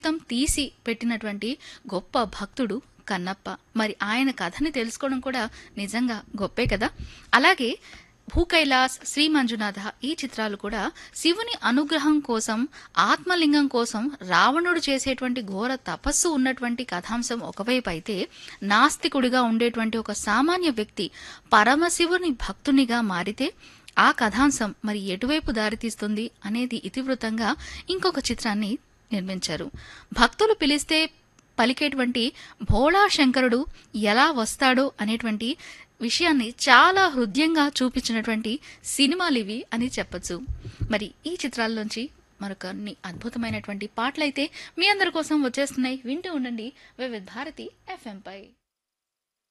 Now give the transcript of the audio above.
మొత్తం తీసి పెట్టినటువంటి గొప్ప భక్తుడు కన్నప్ప మరి ఆయన కథని తెలుసుకోవడం కూడా నిజంగా గొప్పే కదా అలాగే భూకైలాస్ శ్రీ మంజునాథ ఈ చిత్రాలు కూడా శివుని అనుగ్రహం కోసం ఆత్మలింగం కోసం రావణుడు చేసేటువంటి ఘోర తపస్సు ఉన్నటువంటి కథాంశం ఒకవైపు అయితే నాస్తికుడిగా ఉండేటువంటి ఒక సామాన్య వ్యక్తి పరమశివుని భక్తునిగా మారితే ఆ కథాంశం మరి ఎటువైపు దారితీస్తుంది అనేది ఇతివృత్తంగా ఇంకొక చిత్రాన్ని నిర్మించారు భక్తులు పిలిస్తే పలికేటువంటి భోళా శంకరుడు ఎలా వస్తాడో అనేటువంటి విషయాన్ని చాలా హృదయంగా చూపించినటువంటి సినిమాలివి అని చెప్పొచ్చు మరి ఈ చిత్రాల్లోంచి మరొకన్ని అద్భుతమైనటువంటి పాటలైతే మీ అందరి కోసం వచ్చేస్తున్నాయి వింటూ ఉండండి వివిధ భారతి ఎఫ్ఎంపై